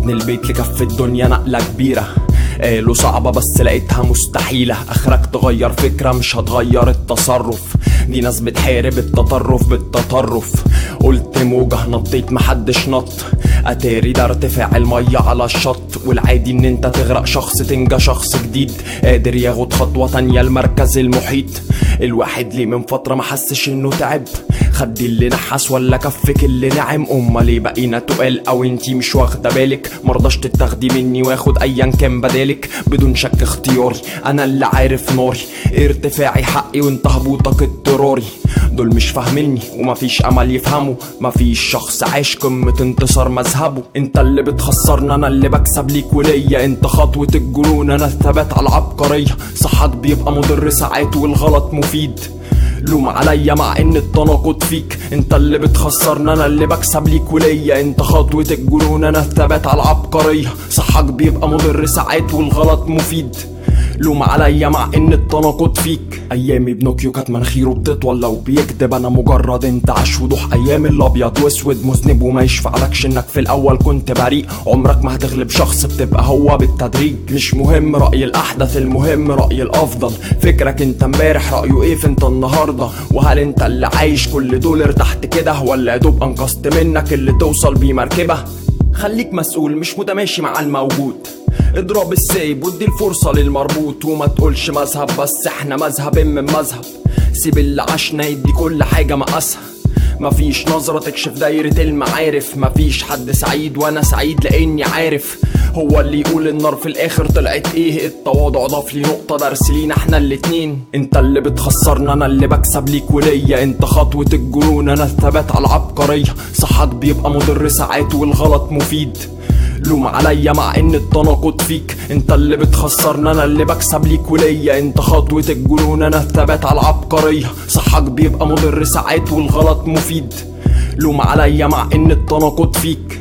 من البيت لكف الدنيا نقلة كبيرة قالوا صعبة بس لقيتها مستحيلة اخرك تغير فكرة مش هتغير التصرف دي ناس بتحارب التطرف بالتطرف قلت موجة نطيت محدش نط اتاري ده ارتفاع المية على الشط والعادي ان انت تغرق شخص تنجى شخص جديد قادر ياخد خطوة تانية المركز المحيط الواحد ليه من فترة ما حسش انه تعب خدي اللي نحس ولا كفك اللي نعم امال ليه بقينا تقال او انتي مش واخده بالك مرضاش تتاخدي مني واخد ايا كان بدالك بدون شك اختياري انا اللي عارف ناري ارتفاعي حقي وانت هبوطك اضطراري دول مش فاهميني ومفيش امل يفهموا مفيش شخص عايش قمة انتصار مذهبه انت اللي بتخسرنا انا اللي بكسب ليك وليا انت خطوة الجنون انا الثبات على العبقرية صحك بيبقى مضر ساعات والغلط مفيد لوم عليا مع ان التناقض فيك انت اللي بتخسرنا انا اللي بكسب ليك وليا انت خطوة الجنون انا الثبات على العبقرية صحك بيبقى مضر ساعات والغلط مفيد لوم عليا مع ان التناقض فيك ايامي بنوكيو كانت مناخيره بتطول لو بيكدب انا مجرد انت عاش وضوح ايام الابيض واسود مذنب وما يشفعلكش انك في الاول كنت بريء عمرك ما هتغلب شخص بتبقى هو بالتدريج مش مهم راي الاحدث المهم راي الافضل فكرك انت امبارح رايه ايه في انت النهارده وهل انت اللي عايش كل دول ارتحت كده ولا يا دوب انقذت منك اللي توصل بيه مركبه خليك مسؤول مش متماشي مع الموجود اضرب السايب وادي الفرصة للمربوط وما تقولش مذهب بس احنا مذهب من مذهب سيب اللي عشنا يدي كل حاجة مقاسها مفيش نظرة تكشف دايرة المعارف مفيش حد سعيد وانا سعيد لاني عارف هو اللي يقول النار في الاخر طلعت ايه التواضع ضاف لي نقطة درس لينا احنا الاتنين انت اللي بتخسرنا انا اللي بكسب ليك وليا انت خطوة الجنون انا الثبات على العبقرية صحك بيبقى مضر ساعات والغلط مفيد لوم عليا مع ان التناقض فيك انت اللي بتخسرنا انا اللي بكسب ليك وليا انت خطوة الجنون انا الثبات على العبقرية صحك بيبقى مضر ساعات والغلط مفيد لوم عليا مع ان التناقض فيك